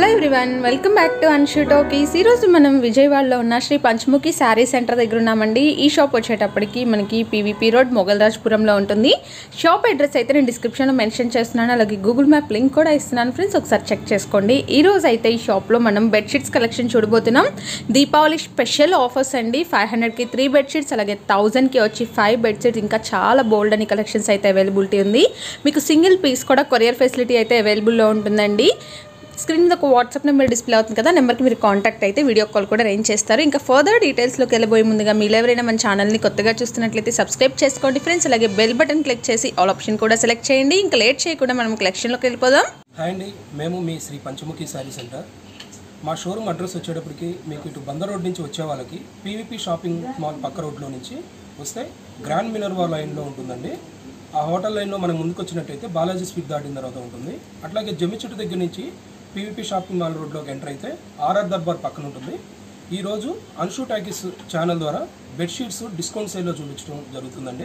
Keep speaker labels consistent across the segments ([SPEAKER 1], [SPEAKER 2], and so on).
[SPEAKER 1] Hello everyone welcome back to Anshu talkies ఈరోజు మనం విజయవాడలో ఉన్న శ్రీ పంచముఖి శారీ సెంటర్ దగ్గర ఉన్నామండి ఈ షాప్ వచ్చేటప్పటికి మనకి పీవీపీ రోడ్ మొగల్రాజ్పురంలో ఉంటుంది షాప్ అడ్రస్ అయితే నేను డిస్క్రిప్షన్లో మెన్షన్ చేస్తున్నాను అలాగే గూగుల్ మ్యాప్ లింక్ కూడా ఇస్తున్నాను ఫ్రెండ్స్ ఒకసారి చెక్ చేసుకోండి ఈ రోజు అయితే ఈ షాప్లో మనం బెడ్షీట్స్ కలెక్షన్ చూడబోతున్నాం దీపావళి స్పెషల్ ఆఫర్స్ అండి ఫైవ్ హండ్రెడ్కి త్రీ బెడ్షీట్స్ అలాగే థౌజండ్కి వచ్చి ఫైవ్ బెడ్షీట్స్ ఇంకా చాలా బోల్డ్ అని కలెక్షన్స్ అయితే అవైలబిలిటీ ఉంది మీకు సింగిల్ పీస్ కూడా కొరియర్ ఫెసిలిటీ అయితే అవైలబుల్లో ఉంటుందండి స్క్రీన్ మీద ఒక వాట్సాప్ నెంబర్ డిస్ప్లే అవుతుంది కదా నెంబర్కి మీరు కాంటాక్ట్ అయితే వీడియో కాల్ కూడా అరేంజ్ చేస్తారు ఇంకా ఫర్దర్ డీటెయిల్స్లోకి వెళ్ళబోయే ముందుగా మీరు ఎవరైనా మన ఛానల్ని కొత్తగా చూస్తున్నట్లయితే సబ్స్క్రైబ్ చేసుకోండి ఫ్రెండ్స్ అలాగే బెల్ బటన్ క్లిక్ చేసి ఆల్ ఆప్షన్ కూడా సెలెక్ట్ చేయండి ఇంకా లేట్ చేయకుండా మనం కలెక్షన్లోకి వెళ్ళిపోదాం
[SPEAKER 2] హాయ్ అండి మేము మీ శ్రీ పంచముఖి శారీ సెంటర్ మా షోరూమ్ అడ్రస్ వచ్చేటప్పటికి మీకు ఇటు బందర్ రోడ్ నుంచి వచ్చే వాళ్ళకి పీవీపీ షాపింగ్ మాల్ పక్క రోడ్లో నుంచి వస్తే గ్రాండ్ మినర్వా లైన్లో ఉంటుందండి ఆ హోటల్ లైన్లో మనం ముందుకు వచ్చినట్టయితే బాలాజీ స్వీట్ దాటిన తర్వాత ఉంటుంది అట్లాగే జమ్మి చెట్టు దగ్గర నుంచి పీవీపీ షాపింగ్ మాల్ రోడ్లోకి ఎంటర్ అయితే ఆర్ఆర్ దర్బార్ పక్కన ఉంటుంది ఈరోజు అన్షూ టాకీస్ ఛానల్ ద్వారా బెడ్షీట్స్ డిస్కౌంట్ సేల్లో చూపించడం జరుగుతుందండి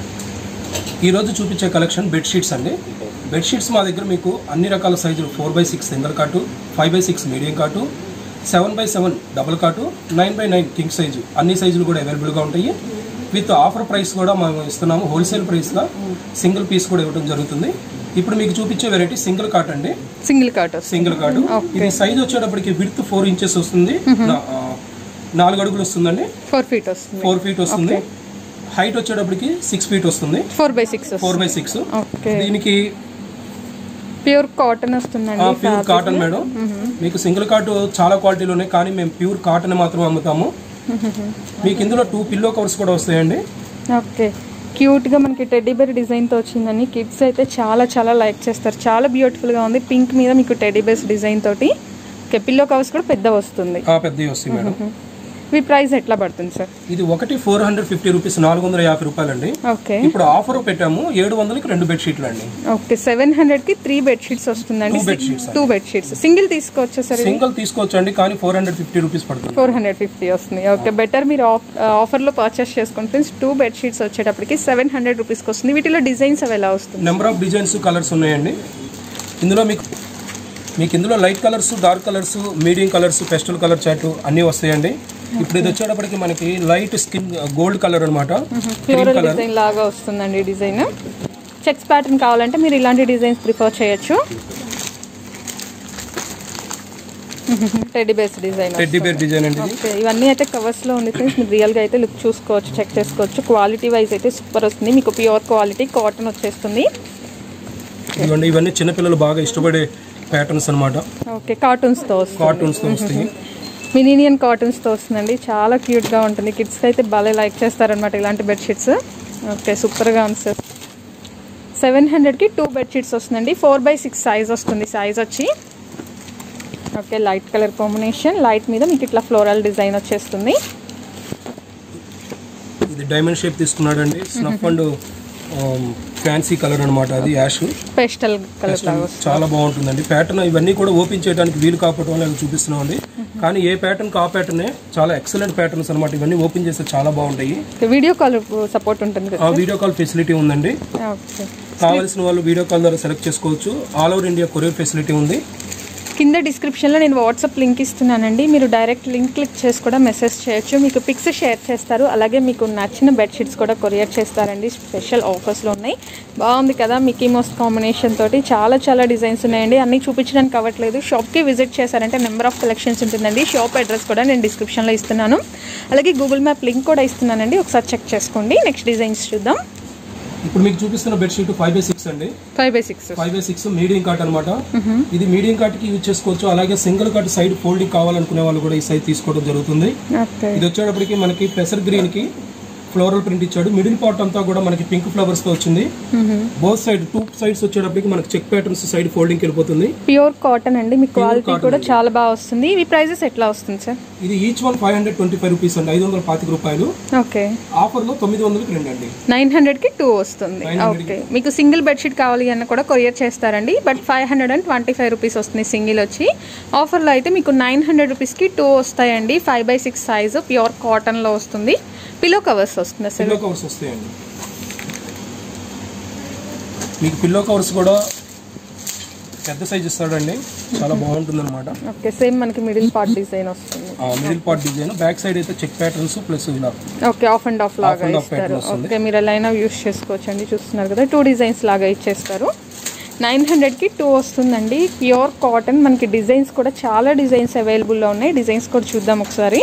[SPEAKER 2] ఈ రోజు చూపించే కలెక్షన్ బెడ్షీట్స్ అండి బెడ్షీట్స్ మా దగ్గర మీకు అన్ని రకాల సైజులు four by six single cot five by six medium cot seven by seven double cot nine by nine king size అన్ని సైజులు కూడా అవైలబుల్గా ఉంటాయి విత్ ఆఫర్ ప్రైస్ కూడా మనం ఇస్తున్నాము హోల్సేల్ ప్రైస్గా సింగిల్ పీస్ కూడా ఇవ్వడం జరుగుతుంది ఇప్పుడు మీకు చూపించే వెరైటీ సింగిల్ కాట్ అండి
[SPEAKER 1] సింగిల్ కార్టర్స్
[SPEAKER 2] సింగిల్ కార్డు ఇది సైజ్ వచ్చేటప్పటికి విడ్త్ ఫోర్ ఇంచెస్ వస్తుంది నా- ఆ, నాలుగు అడుగులు వస్తుందండి
[SPEAKER 1] ఫోర్ ఫీట్ వస్తుంది
[SPEAKER 2] ఫోర్ ఫీట్ వస్తుంది హైట్ వచ్చేటప్పటికి సిక్స్ ఫీట్ వస్తుంది
[SPEAKER 1] four by six
[SPEAKER 2] four by six
[SPEAKER 1] okay
[SPEAKER 2] దీనికి
[SPEAKER 1] ప్యూర్ కాటన్ వస్తుందండి
[SPEAKER 2] ప్యూర్ కాటన్ మేడం మీకు సింగిల్ కాట్ చాలా క్వాలిటీలు ఉన్నాయి కానీ మేము ప్యూర్ కాటన్ మాత్రం అమ్ముతాము మీకు ఇందులో టూ పిల్లో కవర్స్ కూడా వస్తాయండి
[SPEAKER 1] ఓకే క్యూట్గా మనకి టెడ్డీ బేర్ డిజైన్తో వచ్చిందని కిడ్స్ అయితే చాలా చాలా లైక్ చేస్తారు చాలా బ్యూటిఫుల్గా ఉంది పింక్ మీద మీకు టెడ్డీ బేర్స్ డిజైన్ తోటి ఓకే పిల్లో కవర్స్ కూడా పెద్ద వస్తుంది
[SPEAKER 2] ఆ పెద్దవి వస్తాయి మేడం
[SPEAKER 1] ఇవి ప్రైస్ ఎట్లా పడుతుంది సార్
[SPEAKER 2] ఇది ఒకటి ఫోర్ హండ్రెడ్ ఫిఫ్టీ రూపీస్ నాలుగు వందల యాభై రూపాయలండి
[SPEAKER 1] ఓకే
[SPEAKER 2] ఇప్పుడు ఆఫర్ పెట్టాము ఏడు వందలకి రెండు బెడ్షీట్లు అండి
[SPEAKER 1] ఓకే సెవెన్ హండ్రెడ్కి త్రీ బెడ్షీట్స్ వస్తుందండి
[SPEAKER 2] Two bedsheets
[SPEAKER 1] two bedsheets single తీసుకోవచ్చా సార్
[SPEAKER 2] సింగిల్ తీసుకోవచ్చు అండి కానీ ఫోర్ హండ్రెడ్ ఫిఫ్టీ రూపీస్ పడుతుంది
[SPEAKER 1] ఫోర్ హండ్రెడ్ ఫిఫ్టీ వస్తుంది ఓకే బెటర్ మీరు ఆఫ్ ఆఫర్లో పర్చేస్ చేసుకోండి ఫ్రెండ్స్ టూ బెడ్షీట్స్ వచ్చేటప్పటికి సెవెన్ హండ్రెడ్ రూపీస్కి వస్తుంది వీటిలో డిజైన్స్ అవి ఎలా వస్తుంది
[SPEAKER 2] నెంబర్ ఆఫ్ డిజైన్స్ కలర్స్ ఉన్నాయండి ఇందులో మీకు మీకు ఇందులో light colours dark colours medium colours pastel colour chart అన్నీ వస్తాయండి ఇప్పుడు ఇది వచ్చేటప్పటికి మనకి లైట్ స్కిన్ గోల్డ్ కలర్ అనమాట
[SPEAKER 1] ఫ్లోరల్ డిజైన్ లాగా వస్తుందండి డిజైన్ చెక్స్ ప్యాటర్న్ కావాలంటే మీరు ఇలాంటి డిజైన్స్ ప్రిఫర్ చేయొచ్చు teddy bears design
[SPEAKER 2] teddy bear design అండి ఇది
[SPEAKER 1] ఓకే ఇవన్నీ అయితే కవర్స్ లో ఉంది ఫ్రెండ్స్ మీరు రియల్ గా అయితే లుక్ చూసుకోవచ్చు చెక్ చేసుకోవచ్చు క్వాలిటీ వైజ్ అయితే సూపర్ వస్తుంది మీకు ప్యూర్ క్వాలిటీ కాటన్ వచ్చేస్తుంది
[SPEAKER 2] ఇవన్నీ ఇవన్నీ చిన్నపిల్లలు బాగా ఇష్టపడే ప్యాటర్న్స్ అనమాట
[SPEAKER 1] ఓకే కార్టూన్స్ తో వస్తుంది
[SPEAKER 2] కార్టూన్స్ తో వస్తాయి
[SPEAKER 1] మినీనియన్ కాటన్స్ తో వస్తుందండి చాలా క్యూట్ గా ఉంటుంది కిడ్స్ అయితే భలే లైక్ చేస్తారనమాట ఇలాంటి బెడ్షీట్స్ ఓకే సూపర్ గా ఉంది సార్ సెవెన్ హండ్రెడ్కి టూ బెడ్షీట్స్ వస్తుందండి ఫోర్ బై సిక్స్ సైజ్ వస్తుంది సైజ్ వచ్చి okay light colour combination light మీద మీకు ఇట్లా ఫ్లోరల్ డిజైన్ వచ్చేస్తుంది
[SPEAKER 2] ఇది డైమండ్ షేప్ తీసుకున్నాడండి స్నఫ్ అండ్ ఫ్యాన్సీ కలర్ అనమాట అది యాష్
[SPEAKER 1] పేస్టల్ కలర్ లాగా వస్తుంది
[SPEAKER 2] చాలా బాగుంటుందండి ప్యాటర్న్ ఇవన్నీ కూడా ఓపెన్ చేయడానికి వీలు కాకపోవడం వల్ల అవి చూపిస్తున్నాం అండి కానీ ఏ ప్యాటర్న్ ఆ ప్యాటర్నే చాలా ఎక్సలెంట్ ప్యాటర్న్స్ అనమాట ఇవన్నీ ఓపెన్ చేస్తే చాలా బాగుంటాయి
[SPEAKER 1] వీడియో కాల్ సపోర్ట్ ఉంటుంది కదా
[SPEAKER 2] ఆ వీడియో కాల్ ఫెసిలిటీ ఉందండి
[SPEAKER 1] ఓకే
[SPEAKER 2] కావాల్సిన వాళ్ళు వీడియో కాల్ ద్వారా సెలెక్ట్ చేసుకోవచ్చు all over India courier facility ఉంది
[SPEAKER 1] కింద డిస్క్రిప్షన్లో నేను వాట్సాప్ లింక్ ఇస్తున్నానండి మీరు డైరెక్ట్ లింక్ క్లిక్ చేసి కూడా మెసేజ్ చేయొచ్చు మీకు పిక్స్ షేర్ చేస్తారు అలాగే మీకు నచ్చిన బెడ్షీట్స్ కూడా కొరియర్ చేస్తారండి స్పెషల్ ఆఫర్స్లో ఉన్నాయి బాగుంది కదా మికీ మోస్ కాంబినేషన్ తోటి చాలా చాలా డిజైన్స్ ఉన్నాయండి అన్నీ చూపించడానికి అవ్వట్లేదు షాప్కి విజిట్ చేశారంటే నెంబర్ ఆఫ్ కలెక్షన్స్ ఉంటుందండి షాప్ అడ్రస్ కూడా నేను డిస్క్రిప్షన్లో ఇస్తున్నాను అలాగే గూగుల్ మ్యాప్ లింక్ కూడా ఇస్తున్నానండి ఒకసారి చెక్ చేసుకోండి నెక్స్ట్ డిజైన్స్ చూద్దాం
[SPEAKER 2] ఇప్పుడు మీకు చూపిస్తున్న బెడ్షీట్ ఫైవ్ బై సిక్స్ అండి
[SPEAKER 1] five by six
[SPEAKER 2] five by six medium cot అనమాట ఇది మీడియం కాట్ కి యూజ్ చేసుకోవచ్చు అలాగే సింగిల్ కాట్ సైడ్ ఫోల్డింగ్ కావాలనుకునే వాళ్ళు కూడా ఈ సైజ్ తీసుకోవడం జరుగుతుంది
[SPEAKER 1] ఓకే
[SPEAKER 2] ఇది వచ్చేటప్పటికి మనకి పెసర్ గ్రీన్ కి ఫ్లోరల్ ప్రింట్ ఇచ్చాడు మిడిల్ పార్ట్ అంతా కూడా మనకి పింక్ ఫ్లవర్స్ తో వచ్చింది బోత్ సైడ్ టూ సైడ్స్ వచ్చేటప్పటికి మనకి చెక్ ప్యాటర్న్స్ సైడ్ ఫోల్డింగ్ వెళ్ళిపోతుంది
[SPEAKER 1] ప్యూర్ కాటన్ అండి మీ క్వాలిటీ కూడా చాలా బాగా వస్తుంది ఇవి ప్రైజెస్ ఎట్లా వస్తుంది సార్
[SPEAKER 2] ఇది each one five hundred twenty five rupees అండి ఐదు వందల పాతిక రూపాయలు
[SPEAKER 1] ఓకే
[SPEAKER 2] ఆఫర్ లో తొమ్మిది వందలకి రెండు అండి
[SPEAKER 1] నైన్ హండ్రెడ్కి టూ వస్తుంది ఓకే మీకు సింగిల్ బెడ్షీట్ కావాలి అన్న కూడా కొరియర్ చేస్తారండి but five hundred and twenty five rupees వస్తుంది సింగిల్ వచ్చి ఆఫర్లో అయితే మీకు నైన్ హండ్రెడ్ రూపీస్కి టూ వస్తాయండి five by six size pure కాటన్లో వస్తుంది పిలో కవర్స్ వస్తుంది అసలు
[SPEAKER 2] పిల్లో కవర్స్ వస్తాయండి మీకు పిల్లో కవర్స్ కూడా పెద్ద సైజ్ ఇస్తాడండి చాలా బాగుంటుంది అనమాట
[SPEAKER 1] ఓకే సేమ్ మనకి మిడిల్ పార్ట్ డిజైన్ వస్తుంది
[SPEAKER 2] middle part design back side అయితే చెక్ ప్యాటర్న్స్ ప్లస్ ఇలా
[SPEAKER 1] ఓకే ఆఫ్ అండ్ ఆఫ్ లాగా
[SPEAKER 2] and off
[SPEAKER 1] ఇస్తారు
[SPEAKER 2] pattern వస్తుంది.
[SPEAKER 1] ఓకే మీరు ఎలా అయినా యూస్ చేసుకోవచ్చు అండి చూస్తున్నారు కదా టూ డిజైన్స్ లాగా ఇచ్చేస్తారు నైన్ హండ్రెడ్కి టూ వస్తుందండి ప్యూర్ కాటన్ మనకి డిజైన్స్ కూడా చాలా డిజైన్స్ అవైలబుల్లో ఉన్నాయి డిజైన్స్ కూడా చూద్దాం ఒకసారి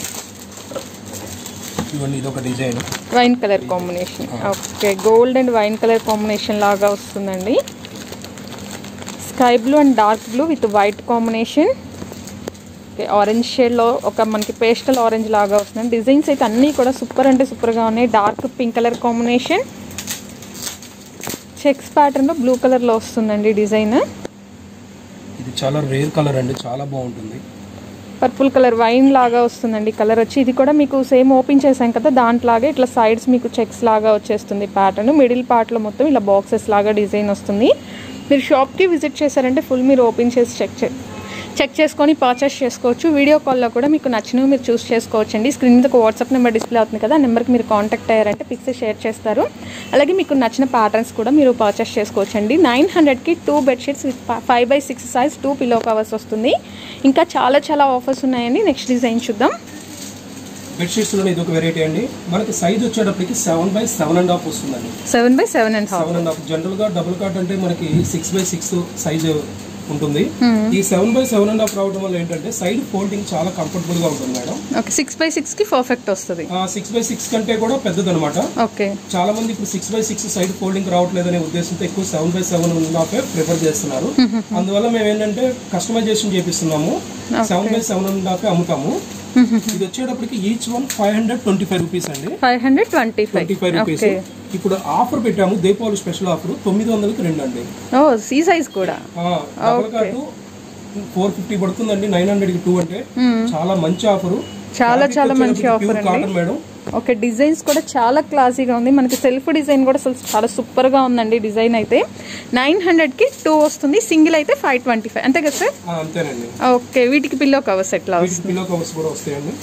[SPEAKER 2] ఇవన్నీ ఇది ఒక design
[SPEAKER 1] wine colour combination okay gold and wine colour combination లాగా వస్తుందండి sky blue and dark blue with white combination okay orange షేడ్లో ఒక మనకి పేస్టల్ ఆరెంజ్ లాగా వస్తుంది డిజైన్స్ అయితే అన్నీ కూడా సూపర్ అంటే సూపర్గా ఉన్నాయి dark pink colour combination checks ప్యాటర్న్లో బ్లూ కలర్లో వస్తుందండి డిజైన్
[SPEAKER 2] ఇది చాలా రేర్ కలర్ అండి చాలా బాగుంటుంది
[SPEAKER 1] పర్పుల్ కలర్ వైన్ లాగా వస్తుందండి కలర్ వచ్చి ఇది కూడా మీకు సేమ్ ఓపెన్ చేసాం కదా దాంట్లాగే ఇట్లా సైడ్స్ మీకు చెక్స్ లాగా వచ్చేస్తుంది ప్యాటర్న్ మిడిల్ పార్ట్లో మొత్తం ఇలా బాక్సెస్ లాగా డిజైన్ వస్తుంది మీరు షాప్కి విజిట్ చేశారంటే ఫుల్ మీరు ఓపెన్ చేసి చెక్ చే చెక్ చేసుకొని పర్చేస్ చేసుకోవచ్చు వీడియో కాల్లో కూడా మీకు నచ్చినవి మీరు చూస్ చేసుకోవచ్చు అండి స్క్రీన్ మీద ఒక వాట్సాప్ నెంబర్ డిస్ప్లే అవుతుంది కదా ఆ నెంబర్కి మీరు కాంటాక్ట్ అయ్యారంటే పిక్స్ షేర్ చేస్తారు అలాగే మీకు నచ్చిన ప్యాటర్న్స్ కూడా మీరు పర్చేస్ చేసుకోవచ్చు అండి నైన్ హండ్రెడ్కి two bedsheets with five by six size two pillow covers వస్తుంది ఇంకా చాలా చాలా ఆఫర్స్ ఉన్నాయండి నెక్స్ట్ డిజైన్ చూద్దాం
[SPEAKER 2] బెడ్షీట్స్ లో ఇది ఒక వెరైటీ అండి మనకి సైజ్ వచ్చేటప్పటికి seven by seven and half వస్తుందండి
[SPEAKER 1] seven by seven and half
[SPEAKER 2] seven and half general గా డబుల్ కాట్ అంటే మనకి సిక్స్ బై సిక్స్ సైజ్ ఉంటుంది ఈ seven by seven and half రావడం వల్ల ఏంటంటే సైడ్ ఫోల్డింగ్ చాలా కంఫర్టబుల్ గా ఉంటుంది మేడం
[SPEAKER 1] ఓకే సిక్స్ బై సిక్స్కి పర్ఫెక్ట్ వస్తుంది
[SPEAKER 2] సిక్స్ బై సిక్స్ కంటే కూడా పెద్దదన్నమాట
[SPEAKER 1] ఓకే
[SPEAKER 2] చాలా మంది ఇప్పుడు six by six side folding రావట్లేదనే ఉద్దేశంతో ఎక్కువ seven by seven and half prefer చేస్తున్నారు అందువల్ల మేము ఏంటంటే కస్టమైజేషన్ చేపిస్తున్నాము seven by seven and half అమ్ముతాము ఇది వచ్చేటప్పటికి each one five hundred twenty five rupees అండి
[SPEAKER 1] five hundred twenty five
[SPEAKER 2] twenty five rupees
[SPEAKER 1] okay
[SPEAKER 2] ఇప్పుడు ఆఫర్ పెట్టాము దీపావళి స్పెషల్ ఆఫర్ తొమ్మిది వందలకి రెండు అండి
[SPEAKER 1] ఓ సీ సైజ్ కూడా
[SPEAKER 2] డబల్ కాటు ఫోర్ ఫిఫ్టీ పడుతుందండి నైన్ హండ్రెడ్ కి టూ అంటే చాలా మంచి ఆఫర్
[SPEAKER 1] చాలా చాలా మంచి ఆఫర్ అండి
[SPEAKER 2] కాటన్ మేడం
[SPEAKER 1] ఓకే డిజైన్స్ కూడా చాలా క్లాసీగా ఉంది మనకి సెల్ఫ్ డిజైన్ కూడా అసలు చాలా సూపర్గా ఉందండి డిజైన్ అయితే నైన్ హండ్రెడ్కి టూ వస్తుంది సింగిల్ అయితే ఫైవ్ ట్వంటీ ఫైవ్ అంతే కదా సార్
[SPEAKER 2] ఆ, అంతేనండి
[SPEAKER 1] ఓకే వీటికి పిల్లో కవర్స్ ఎట్లా
[SPEAKER 2] వీటికి పిల్లో కవర్స్ కూడా వస్తాయండి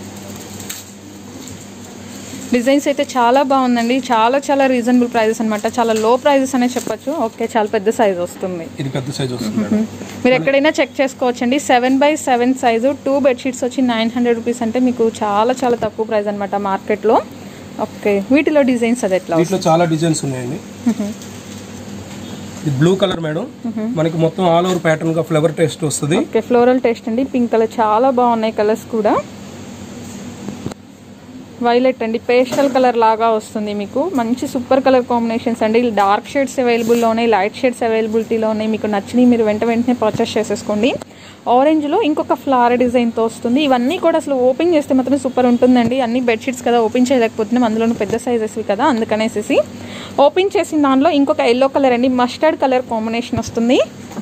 [SPEAKER 1] డిజైన్స్ అయితే చాలా బాగుందండి చాలా చాలా రీజనబుల్ ప్రైజెస్ అనమాట చాలా లో ప్రైజెస్ అనే చెప్పొచ్చు ఓకే చాలా పెద్ద సైజ్ వస్తుంది
[SPEAKER 2] ఇది పెద్ద సైజ్ వస్తుంది మేడం
[SPEAKER 1] మీరు ఎక్కడైనా చెక్ చేసుకోవచ్చండి seven by seven size two bedsheets వచ్చి నైన్ హండ్రెడ్ రూపీస్ అంటే మీకు చాలా చాలా తక్కువ ప్రైస్ అనమాట మార్కెట్లో ఓకే వీటిలో డిజైన్స్ అది ఎట్లా
[SPEAKER 2] వీటిలో చాలా డిజైన్స్ ఉన్నాయండి ఇది బ్లూ కలర్ మేడం మనకి మొత్తం ఆల్ ఓవర్ ప్యాటర్న్ గా ఫ్లవర్ టేస్ట్ వస్తుంది
[SPEAKER 1] ఓకే ఫ్లోరల్ టేస్ట్ అండి పింక్ కలర్ చాలా బాగున్నాయి కలర్స్ కూడా వైలెట్ అండి పేస్టల్ కలర్ లాగా వస్తుంది మీకు మంచి సూపర్ కలర్ కాంబినేషన్స్ అండి డార్క్ షేడ్స్ అవైలబుల్లో ఉన్నాయి లైట్ షేడ్స్ అవైలబిలిటీలో ఉన్నాయి మీకు నచ్చినవి మీరు వెంట వెంటనే పర్చేస్ చేసేసుకోండి ఆరెంజ్లో ఇంకొక ఫ్లవర్ డిజైన్తో వస్తుంది ఇవన్నీ కూడా అసలు ఓపెన్ చేస్తే మాత్రం సూపర్ ఉంటుందండి అన్ని బెడ్షీట్స్ కదా ఓపెన్ చేయలేకపోతున్నాం అందులోనూ పెద్ద సైజెస్ కదా అందుకనేసి ఓపెన్ చేసిన దానిలో ఇంకొక ఎల్లో కలర్ అండి మస్టర్డ్ కలర్ కాంబినేషన్ వస్తుంది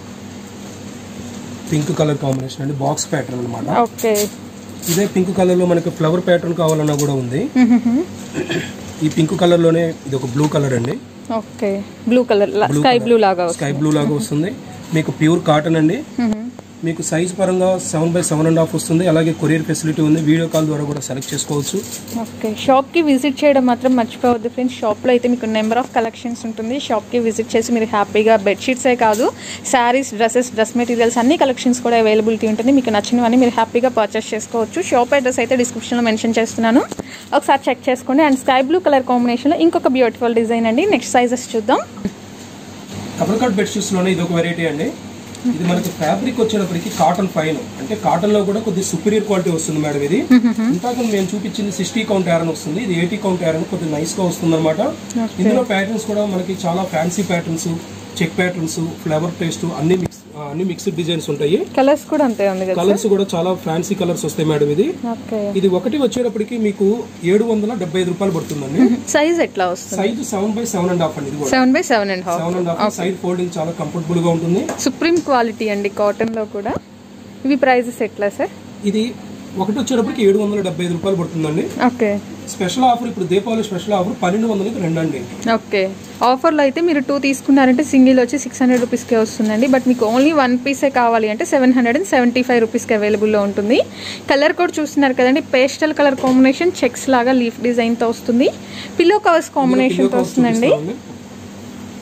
[SPEAKER 2] పింక్ కలర్ కాంబినేషన్ అండి బాక్స్ ప్యాటర్న్ అన్నమాట
[SPEAKER 1] ఓకే
[SPEAKER 2] ఇదే పింక్ కలర్ లో మనకి ఫ్లవర్ ప్యాటర్న్ కావాలన్నా కూడా ఉంది ఈ పింక్ కలర్ లోనే ఇది ఒక బ్లూ కలర్ అండి
[SPEAKER 1] okay blue colour sky blue లాగా వస్తుంది
[SPEAKER 2] స్కై బ్లూ లాగా వస్తుంది మీకు ప్యూర్ కాటన్ అండి మీకు సైజ్ పరంగా seven by seven and half వస్తుంది అలాగే కొరియర్ ఫెసిలిటీ ఉంది వీడియో కాల్ ద్వారా కూడా సెలెక్ట్ చేసుకోవచ్చు
[SPEAKER 1] ఓకే షాప్కి విజిట్ చేయడం మాత్రం మర్చిపోవద్దు ఫ్రెండ్స్ షాప్లో అయితే మీకు నెంబర్ ఆఫ్ కలెక్షన్స్ ఉంటుంది షాప్కి విజిట్ చేసి మీరు హ్యాపీగా బెడ్షీట్సే కాదు శారీస్ డ్రెస్సెస్ డ్రెస్ మెటీరియల్స్ అన్ని కలెక్షన్స్ కూడా అవైలబిలిటీ ఉంటుంది మీకు నచ్చినవన్నీ మీరు హ్యాపీగా పర్చేస్ చేసుకోవచ్చు షాప్ అడ్రస్ అయితే డిస్క్రిప్షన్లో మెన్షన్ చేస్తున్నాను ఒకసారి చెక్ చేసుకోండి అండ్ స్కై బ్లూ కలర్ కాంబినేషన్లో ఇంకొక బ్యూటిఫుల్ డిజైన్ అండి నెక్స్ట్ సైజెస్ చూద్దాం
[SPEAKER 2] కబర్ కట్ బెడ్షీట్స్ లోనే ఇది ఒక వెరైటీ అండి ఇది మనకి ఫ్యాబ్రిక్ వచ్చేటప్పటికి కాటన్ పైన అంటే కాటన్ లో కూడా కొద్దిగా సుపీరియర్ క్వాలిటీ వస్తుంది మేడం ఇది ఇందాక మేము చూపించింది సిక్స్టీ కౌంట్ ఐరన్ వస్తుంది ఇది ఎయిటీ కౌంట్ ఐరన్ కొద్దిగా నైస్ గా వస్తుంది అనమాట ఇందులో ప్యాటర్న్స్ కూడా మనకి చాలా fancy patterns check patterns flower taste అన్ని మిక్స్ అన్ని మిక్స్డ్ డిజైన్స్ ఉంటాయి
[SPEAKER 1] కలర్స్ కూడా అంతే ఉంది కదా
[SPEAKER 2] కలర్స్ కూడా చాలా ఫ్యాన్సీ కలర్స్ వస్తాయి మేడం ఇది
[SPEAKER 1] ఓకే
[SPEAKER 2] ఇది ఒకటి వచ్చేటప్పటికి మీకు ఏడు వందల డెబ్బై ఐదు రూపాయలు పడుతుందండి
[SPEAKER 1] సైజ్ ఎట్లా వస్తుంది
[SPEAKER 2] size seven by seven and half అండి ఇది కూడా
[SPEAKER 1] seven by seven and half
[SPEAKER 2] seven and half side folding చాలా కంఫర్టబుల్ గా ఉంటుంది
[SPEAKER 1] సుప్రీం క్వాలిటీ అండి కాటన్లో కూడా ఇవి ప్రైజెస్ ఎట్లా సార్
[SPEAKER 2] ఇది ఒకటి వచ్చేటప్పటికి ఏడు వందల డెబ్బై ఐదు రూపాయలు పడుతుందండి
[SPEAKER 1] ఓకే
[SPEAKER 2] స్పెషల్ ఆఫర్ ఇప్పుడు దీపావళి స్పెషల్ ఆఫర్ పన్నెండు వందలకి రెండు అండి
[SPEAKER 1] ఓకే ఆఫర్లో అయితే మీరు టూ తీసుకున్నారంటే సింగిల్ వచ్చి సిక్స్ హండ్రెడ్ రూపీస్కే వస్తుందండి బట్ మీకు ఓన్లీ వన్ పీసే కావాలి అంటే seven hundred and seventy five రూపీస్కి అవైలబుల్లో ఉంటుంది కలర్ కూడా చూస్తున్నారు కదండి పేస్టల్ కలర్ కాంబినేషన్ చెక్స్ లాగా లీఫ్ డిజైన్తో వస్తుంది పిల్లో కవర్స్ కాంబినేషన్తో వస్తుందండి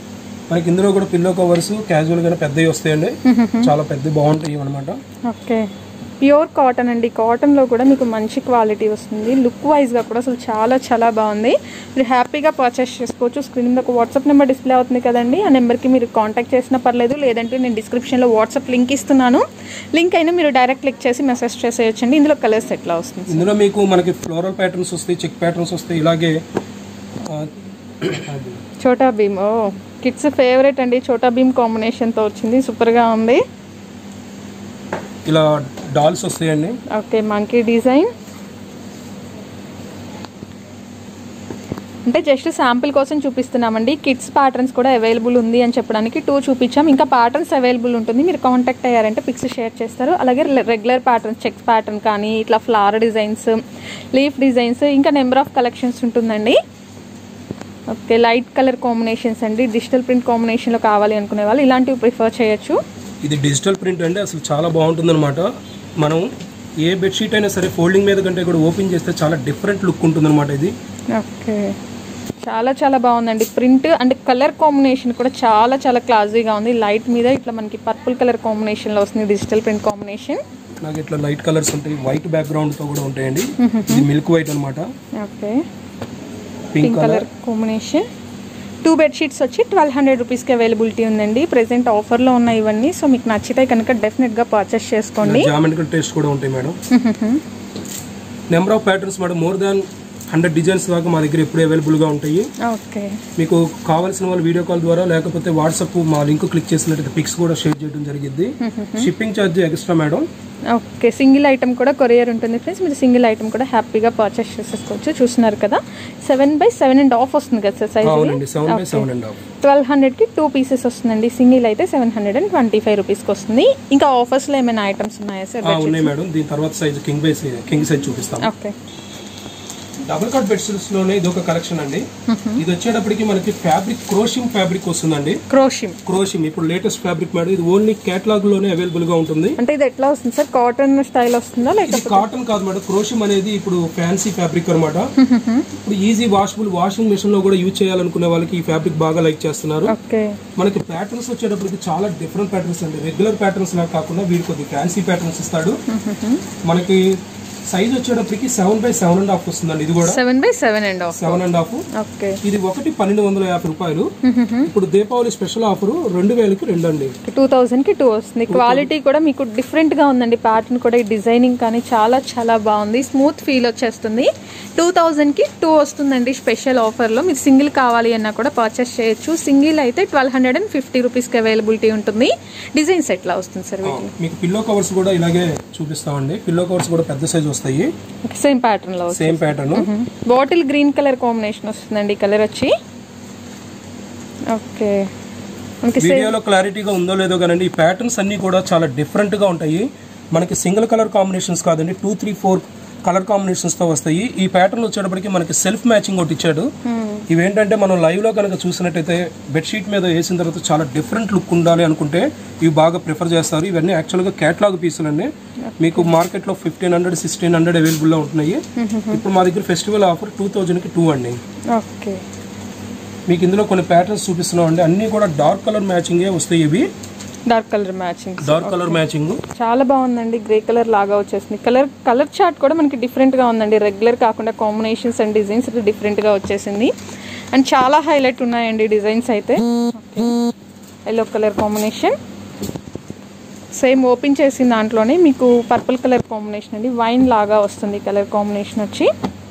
[SPEAKER 2] మనకి ఇందులో కూడా పిల్లో కవర్స్ క్యాజువల్ గానే పెద్దవి వస్తాయండి చాలా పెద్ద బాగుంటాయి అనమాట
[SPEAKER 1] ఓకే ప్యూర్ కాటన్ అండి కాటన్లో కూడా మీకు మంచి క్వాలిటీ వస్తుంది లుక్ వైజ్గా కూడా అసలు చాలా చాలా బాగుంది మీరు హ్యాపీగా పర్చేస్ చేసుకోవచ్చు స్క్రీన్ మీద ఒక వాట్సాప్ నెంబర్ డిస్ప్లే అవుతుంది కదండి ఆ నెంబర్కి మీరు కాంటాక్ట్ చేసినా పర్లేదు లేదంటే నేను డిస్క్రిప్షన్లో వాట్సాప్ లింక్ ఇస్తున్నాను లింక్ అయినా మీరు డైరెక్ట్ క్లిక్ చేసి మెసేజ్ చేసేయచ్చండి ఇందులో కలర్స్ ఎట్లా వస్తుంది
[SPEAKER 2] ఇందులో మీకు మనకి ఫ్లోరల్ ప్యాటర్న్స్ వస్తాయి చెక్ ప్యాటర్న్స్ వస్తాయి ఇలాగే ఆ, అది.
[SPEAKER 1] చోటా భీమ్ ఓ కిడ్స్ ఫేవరెట్ అండి చోటా భీమ్ కాంబినేషన్తో వచ్చింది సూపర్గా ఉంది
[SPEAKER 2] ఇలా డాల్స్ వస్తాయండి
[SPEAKER 1] ఓకే మంకీ డిజైన్ అంటే జస్ట్ శాంపిల్ కోసం చూపిస్తున్నామండి కిడ్స్ ప్యాటర్న్స్ కూడా అవైలబుల్ ఉంది అని చెప్పడానికి టూ చూపించాం ఇంకా ప్యాటర్న్స్ అవైలబుల్ ఉంటుంది మీరు కాంటాక్ట్ అయ్యారంటే పిక్స్ షేర్ చేస్తారు అలాగే రెగ్యులర్ ప్యాటర్న్స్ చెక్స్ ప్యాటర్న్ కానీ ఇట్లా ఫ్లవర్ డిజైన్స్ లీఫ్ డిజైన్స్ ఇంకా నెంబర్ ఆఫ్ కలెక్షన్స్ ఉంటుందండి ఓకే లైట్ కలర్ కాంబినేషన్స్ అండి డిజిటల్ ప్రింట్ కాంబినేషన్లో కావాలి అనుకునే వాళ్ళు ఇలాంటివి ప్రిఫర్ చేయొచ్చు
[SPEAKER 2] ఇది డిజిటల్ ప్రింట్ అండి అసలు చాలా బాగుంటుంది అనమాట మనం ఏ బెడ్షీట్ అయినా సరే ఫోల్డింగ్ మీద కంటే కూడా ఓపెన్ చేస్తే చాలా డిఫరెంట్ లుక్ ఉంటుంది అనమాట ఇది
[SPEAKER 1] ఓకే చాలా చాలా బాగుందండి ప్రింట్ అండ్ కలర్ కాంబినేషన్ కూడా చాలా చాలా క్లాసీగా ఉంది లైట్ మీద ఇట్లా మనకి పర్పుల్ కలర్ కాంబినేషన్లో వస్తుంది డిజిటల్ ప్రింట్ కాంబినేషన్
[SPEAKER 2] నాకు ఇట్లా లైట్ కలర్స్ ఉంటాయి వైట్ బ్యాక్గ్రౌండ్ తో కూడా ఉంటాయండి ఇది మిల్క్ వైట్ అనమాట
[SPEAKER 1] okay
[SPEAKER 2] pink
[SPEAKER 1] pink
[SPEAKER 2] colour
[SPEAKER 1] colour combination two bedsheets వచ్చి ట్వెల్వ్ హండ్రెడ్ రూపీస్కి అవైలబిలిటీ ఉందండి ప్రెసెంట్ ఆఫర్లో ఉన్నాయి ఇవన్నీ సో మీకు నచ్చితే కనుక డెఫినెట్గా పర్చేస్ చేసుకోండి
[SPEAKER 2] జామెట్రికల్ టేస్ట్ కూడా ఉంటాయి madam number of patterns madam more than hundred designs దాకా మా దగ్గర ఎప్పుడు అవైలబుల్ గా ఉంటాయి
[SPEAKER 1] ఓకే
[SPEAKER 2] మీకు కావాల్సిన వాళ్ళు వీడియో కాల్ ద్వారా లేకపోతే వాట్సాప్ మా లింక్ క్లిక్ చేసినట్టు పిక్స్ కూడా షేర్ చేయడం జరిగింది shipping charge extra madam
[SPEAKER 1] okay single item కూడా కొరియర్ ఉంటుంది ఫ్రెండ్స్ మీరు సింగిల్ ఐటమ్ కూడా హ్యాపీగా పర్చేస్ చేసేసుకోవచ్చు చూస్తున్నారు కదా seven by seven and half వస్తుంది కదా సార్ సైజ్
[SPEAKER 2] అవునండి seven by seven and half
[SPEAKER 1] twelve హండ్రెడ్కి టూ పీసెస్ వస్తుందండి సింగిల్ అయితే seven hundred and twenty five రూపీస్కి వస్తుంది ఇంకా ఆఫర్స్లో ఏమైనా ఐటమ్స్ ఉన్నాయా సార్
[SPEAKER 2] ఉన్నాయి మేడం దీని తర్వాత size king by king size చూపిస్తాం
[SPEAKER 1] ఓకే
[SPEAKER 2] డబుల్ కట్ బెడ్షీట్స్ లోనే ఇది ఒక కలెక్షన్ అండి ఇది వచ్చేటప్పటికి మనకి ఫ్యాబ్రిక్ క్రోషింగ్ ఫ్యాబ్రిక్ వస్తుందండి
[SPEAKER 1] క్రోషిమ్
[SPEAKER 2] క్రోషింగ్ ఇప్పుడు లేటెస్ట్ ఫ్యాబ్రిక్ మేడం ఇది ఓన్లీ కేటలాగ్ లోనే అవైలబుల్ గా ఉంటుంది
[SPEAKER 1] అంటే ఇది ఎట్లా వస్తుంది సార్ కాటన్ స్టైల్ వస్తుందా లేక
[SPEAKER 2] ఇది కాటన్ కాదు మేడం క్రోషియం అనేది ఇప్పుడు ఫ్యాన్సీ ఫ్యాబ్రిక్ అనమాట ఇప్పుడు ఈజీ వాషబుల్ వాషింగ్ మెషిన్ లో కూడా యూజ్ చేయాలనుకునే వాళ్ళకి ఈ ఫ్యాబ్రిక్ బాగా లైక్ చేస్తున్నారు
[SPEAKER 1] ఓకే
[SPEAKER 2] మనకి ప్యాటర్న్స్ వచ్చేటప్పటికి చాలా డిఫరెంట్ ప్యాటర్న్స్ అండి రెగ్యులర్ ప్యాటర్న్స్ లా కాకుండా వీడు కొద్ది ఫ్యాన్సీ ప్యాటర్న్స్ ఇస్తాడు మనకి సైజ్ వచ్చేటప్పటికి seven by seven and half వస్తుందండి ఇది కూడా
[SPEAKER 1] seven by seven and half
[SPEAKER 2] seven and half
[SPEAKER 1] okay
[SPEAKER 2] ఇది ఒకటి పన్నెండు వందల యాభై రూపాయలు ఇప్పుడు దీపావళి స్పెషల్ ఆఫర్ రెండు వేలకి రెండు అండి
[SPEAKER 1] టూ థౌజండ్ కి టూ వస్తుంది క్వాలిటీ కూడా మీకు డిఫరెంట్ గా ఉందండి ప్యాటర్న్ కూడా ఈ డిజైనింగ్ కానీ చాలా చాలా బాగుంది స్మూత్ ఫీల్ వచ్చేస్తుంది టూ థౌజండ్ కి టూ వస్తుందండి స్పెషల్ ఆఫర్ లో మీకు సింగిల్ కావాలి అన్నా కూడా పర్చేస్ చేయొచ్చు సింగిల్ అయితే twelve hundred and fifty rupees కి అవైలబిలిటీ ఉంటుంది డిజైన్స్ ఎట్లా వస్తుంది సార్ వీటిలో
[SPEAKER 2] మీకు పిల్లో కవర్స్ కూడా ఇలాగే చూపిస్తామండి పిల్లో కవర్స్ కూడా పెద్ద సైజ్ వస్తాయి
[SPEAKER 1] సేమ్ ప్యాటర్న్ లో
[SPEAKER 2] same pattern
[SPEAKER 1] bottle green colour combination వస్తుందండి కలర్ వచ్చి ఓకే మనకి సేమ్
[SPEAKER 2] వీడియోలో క్లారిటీగా ఉందో లేదో కానీ ఈ ప్యాటర్న్స్ అన్ని కూడా చాలా డిఫరెంట్ గా ఉంటాయి మనకి సింగిల్ కలర్ కాంబినేషన్స్ కాదండి two three four colour combinations తో వస్తాయి ఈ ప్యాటర్న్ వచ్చేటప్పటికి మనకి సెల్ఫ్ మ్యాచింగ్ ఒకటి ఇచ్చాడు ఇవేంటంటే మనం లైవ్ లో కనుక చూసినట్టయితే బెడ్షీట్ మీద వేసిన తర్వాత చాలా డిఫరెంట్ లుక్ ఉండాలి అనుకుంటే ఇవి బాగా ప్రిఫర్ చేస్తారు ఇవన్నీ యాక్చువల్గా క్యాటలాగ్ పీసులండి మీకు మార్కెట్లో ఫిఫ్టీన్ హండ్రెడ్ సిక్స్టీన్ హండ్రెడ్ అవైలబుల్లో ఉంటున్నాయి ఇప్పుడు మా దగ్గర ఫెస్టివల్ ఆఫర్ టూ థౌజండ్కి టూ అండి
[SPEAKER 1] ఓకే
[SPEAKER 2] మీకు ఇందులో కొన్ని ప్యాటర్న్స్ చూపిస్తున్నాం అండి అన్నీ కూడా డార్క్ కలర్ మ్యాచింగే వస్తాయి ఇవి
[SPEAKER 1] dark colour matching
[SPEAKER 2] dark colour matching
[SPEAKER 1] చాలా బాగుందండి గ్రే కలర్ లాగా వచ్చేసింది కలర్ కలర్ చార్ట్ కూడా మనకి డిఫరెంట్ గా ఉందండి రెగ్యులర్ కాకుండా కాంబినేషన్స్ అండ్ డిజైన్స్ డిఫరెంట్ గా వచ్చేసింది అండ్ చాలా హైలైట్ ఉన్నాయండి డిజైన్స్ అయితే yellow colour combination same open చేసిన దాంట్లోనే మీకు పర్పుల్ కలర్ కాంబినేషన్ అండి వైన్ లాగా వస్తుంది కలర్ కాంబినేషన్ వచ్చి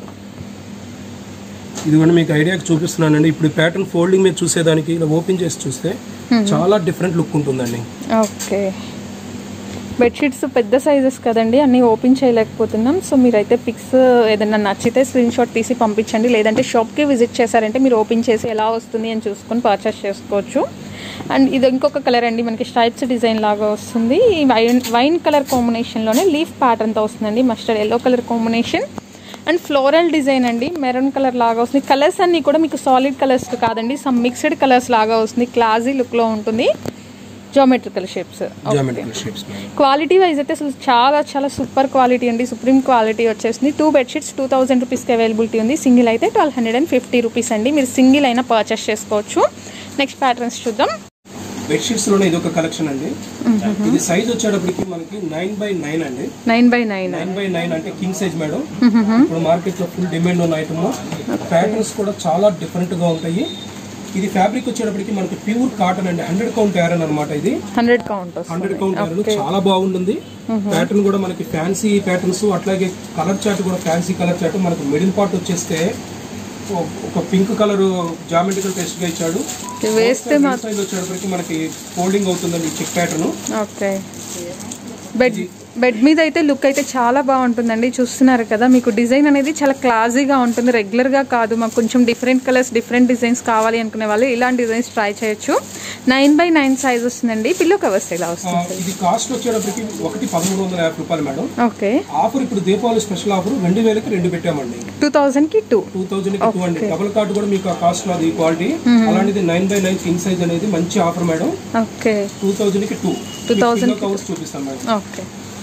[SPEAKER 2] ఇది కూడా మీకు ఐడియాకి చూపిస్తున్నానండి ఇప్పుడు ప్యాటర్న్ ఫోల్డింగ్ మీద చూసేదానికి ఇలా ఓపెన్ చేసి చూస్తే చాలా డిఫరెంట్ లుక్ ఉంటుందండి
[SPEAKER 1] ఓకే బెడ్షీట్స్ పెద్ద సైజెస్ కదండి అన్నీ ఓపెన్ చేయలేకపోతున్నాం సో మీరైతే పిక్స్ ఏదైనా నచ్చితే స్క్రీన్ షాట్ తీసి పంపించండి లేదంటే షాప్కి విజిట్ చేశారంటే మీరు ఓపెన్ చేసి ఎలా వస్తుంది అని చూసుకొని పర్చేస్ చేసుకోవచ్చు అండ్ ఇది ఇంకొక కలర్ అండి మనకి స్ట్రైప్స్ డిజైన్ లాగా వస్తుంది ఈ వైన్ వైన్ కలర్ కాంబినేషన్లోనే లీఫ్ ప్యాటర్న్తో వస్తుందండి mustard yellow colour combination and floral design అండి మెరూన్ కలర్ లాగా వస్తుంది కలర్స్ అన్నీ కూడా మీకు సాలిడ్ కలర్స్ కాదండి సమ్ మిక్స్డ్ కలర్స్ లాగా వస్తుంది క్లాజీ లుక్లో ఉంటుంది geometrical shapes
[SPEAKER 2] geometrical shapes
[SPEAKER 1] quality wise అయితే అసలు చాలా చాలా సూపర్ క్వాలిటీ అండి సుప్రీం క్వాలిటీ వచ్చేసింది టూ బెడ్షీట్స్ టూ థౌసండ్ రూపీస్కి అవైలబిలిటీ ఉంది సింగిల్ అయితే twelve hundred and fifty rupees అండి మీరు సింగిల్ అయినా పర్చేస్ చేసుకోవచ్చు నెక్స్ట్ ప్యాటర్న్స్ చూద్దాం
[SPEAKER 2] బెడ్షీట్స్ లోనే ఇది ఒక కలెక్షన్ అండి ఇది సైజ్ వచ్చేటప్పటికి మనకి నైన్ బై నైన్ అండి
[SPEAKER 1] nine by nine
[SPEAKER 2] nine by nine అంటే కింగ్ సైజ్ మేడం ఇప్పుడు మార్కెట్ లో ఫుల్ డిమాండ్ ఉన్న ఐటమ్ ప్యాటర్న్స్ కూడా చాలా డిఫరెంట్ గా ఉంటాయి ఇది ఫ్యాబ్రిక్ వచ్చేటప్పటికి మనకి ప్యూర్ కాటన్ అండి హండ్రెడ్ కౌంట్ ఐరన్ అనమాట ఇది
[SPEAKER 1] హండ్రెడ్ కౌంట్ వస్తుంది
[SPEAKER 2] హండ్రెడ్ కౌంట్ ఐరన్ చాలా బాగుంటుంది ప్యాటర్న్ కూడా మనకి ఫ్యాన్సీ ప్యాటర్న్స్ అట్లాగే కలర్ చార్ట్ కూడా ఫ్యాన్సీ కలర్ చార్ట్ మనకి మిడిల్ పార్ట్ వచ్చేస్తే ఓ- ఒక పింక్ కలర్ జామెట్రికల్ టెస్ట్ గా ఇచ్చాడు
[SPEAKER 1] వేస్తే
[SPEAKER 2] సైజ్ వచ్చేటప్పటికి మనకి ఫోల్డింగ్ అవుతుందండి check pattern
[SPEAKER 1] okay bed bed మీద అయితే లుక్ అయితే చాలా బాగుంటుందండి చూస్తున్నారు కదా మీకు డిజైన్ అనేది చాలా క్లాసీగా ఉంటుంది రెగ్యులర్గా కాదు మాకు కొంచెం డిఫరెంట్ కలర్స్ డిఫరెంట్ డిజైన్స్ కావాలి అనుకునే వాళ్ళు ఇలాంటి డిజైన్స్ ట్రై చేయొచ్చు నైన్ బై నైన్ సైజ్ వస్తుందండి పిల్లో కవర్స్ ఇలా వస్తుంది
[SPEAKER 2] ఇది కాస్ట్ వచ్చేటప్పటికి ఒకటి పదమూడు వందల యాభై రూపాయలు మేడం
[SPEAKER 1] ఓకే
[SPEAKER 2] ఆఫర్ ఇప్పుడు దీపావళి స్పెషల్ ఆఫర్ రెండు వేలకి రెండు పెట్టామండి
[SPEAKER 1] టూ థౌజండ్కి టూ
[SPEAKER 2] టూ థౌజండ్ కి టూ అండి డబుల్ కార్డ్ కూడా మీకు ఆ కాస్ట్ లో అది క్వాలిటీ అలాంటిది nine by nine king size అనేది మంచి offer madam
[SPEAKER 1] okay
[SPEAKER 2] two thousand కి టూ
[SPEAKER 1] 2000
[SPEAKER 2] కవర్స్ చూపిస్తాం మేడం
[SPEAKER 1] ఓకే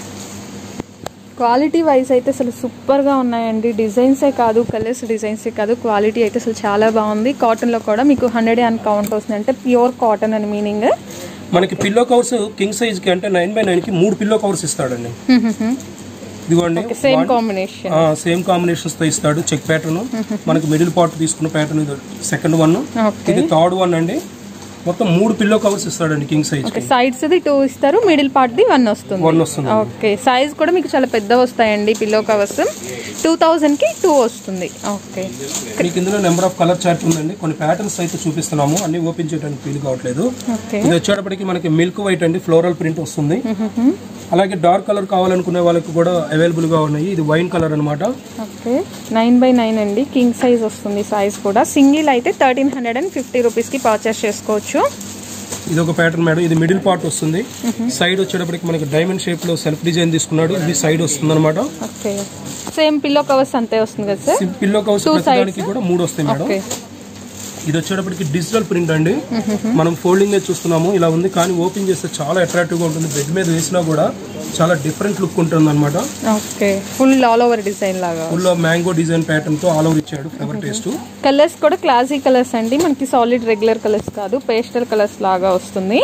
[SPEAKER 1] క్వాలిటీ వైజ్ అయితే అసలు సూపర్గా ఉన్నాయండి డిజైన్సే కాదు కలర్స్ డిజైన్సే కాదు క్వాలిటీ అయితే అసలు చాలా బాగుంది కాటన్లో కూడా మీకు హండ్రెడ్ అండ్ కౌంట్ వస్తుంది అంటే ప్యూర్ కాటన్ అని మీనింగ్
[SPEAKER 2] మనకి పిల్లో కవర్స్ కింగ్ సైజ్ కి అంటే నైన్ బై నైన్ కి మూడు పిల్లో కవర్స్ ఇస్తాడండి ఇదిగోండి
[SPEAKER 1] సేమ్ కాంబినేషన్
[SPEAKER 2] సేమ్ కాంబినేషన్స్ తో ఇస్తాడు చెక్ ప్యాటర్న్ మనకి మిడిల్ పార్ట్ తీసుకున్న ప్యాటర్న్ ఇది సెకండ్ వన్
[SPEAKER 1] ఓకే
[SPEAKER 2] ఇది థర్డ్ వన్ అండి మొత్తం మూడు పిల్లో కవర్స్ ఇస్తాడండి కింగ్ సైజ్
[SPEAKER 1] ఓకే సైడ్స్ ది టూ ఇస్తారు మిడిల్ పార్ట్ ది వన్ వస్తుంది
[SPEAKER 2] వన్ వస్తుంది
[SPEAKER 1] ఓకే సైజ్ కూడా మీకు చాలా పెద్ద వస్తాయండి పిల్లో కవర్స్ టూ థౌజండ్ కి టూ వస్తుంది ఓకే
[SPEAKER 2] మీకు ఇందులో నెంబర్ ఆఫ్ కలర్ చార్ట్ ఉందండి కొన్ని ప్యాటర్న్స్ అయితే చూపిస్తున్నాము అన్ని ఓపెన్ చేయడానికి ఫీల్ కావట్లేదు
[SPEAKER 1] ఓకే
[SPEAKER 2] ఇది వచ్చేటప్పటికి మనకి మిల్క్ వైట్ అండి ఫ్లోరల్ ప్రింట్ వస్తుంది అలాగే డార్క్ కలర్ కావాలనుకునే వాళ్ళకి కూడా అవైలబుల్ గా ఉన్నాయి ఇది వైన్ కలర్ అన్నమాట
[SPEAKER 1] ఓకే నైన్ బై నైన్ అండి కింగ్ సైజ్ వస్తుంది సైజ్ కూడా సింగిల్ అయితే థర్టీన్ హండ్రెడ్ అండ్ ఫిఫ్టీ రూపీస్కి పర్చేస్ చేసుకోవచ్చు
[SPEAKER 2] ఇది ఒక ప్యాటర్న్ మేడం ఇది మిడిల్ పార్ట్ వస్తుంది సైడ్ వచ్చేటప్పటికి మనకి డైమండ్ షేప్ లో సెల్ఫ్ డిజైన్ తీసుకున్నాడు ఇది సైడ్ వస్తుంది అనమాట
[SPEAKER 1] ఓకే సేమ్ పిల్లో కవర్స్ అంతే వస్తుంది కదా సార్
[SPEAKER 2] పిల్లో కవర్స్ ప్రతిదానికి కూడా మూడు వస్తాయి మేడం
[SPEAKER 1] ఓకే
[SPEAKER 2] ఇది వచ్చేటప్పటికి డిజిటల్ ప్రింట్ అండి మనం ఫోల్డింగ్ చూస్తున్నాము ఇలా ఉంది కానీ ఓపెన్ చేస్తే చాలా అట్రాక్టివ్ గా ఉంటుంది బెడ్ మీద వేసినా కూడా చాలా డిఫరెంట్ లుక్ ఉంటుంది అనమాట
[SPEAKER 1] okay full all over design లాగా
[SPEAKER 2] ఫుల్ మ్యాంగో డిజైన్ ప్యాటర్న్ తో ఆల్ ఓవర్ ఇచ్చాడు ఫ్లవర్ టేస్ట్
[SPEAKER 1] కలర్స్ కూడా క్లాసీ కలర్స్ అండి మనకి సాలిడ్ రెగ్యులర్ కలర్స్ కాదు పేస్టల్ కలర్స్ లాగా వస్తుంది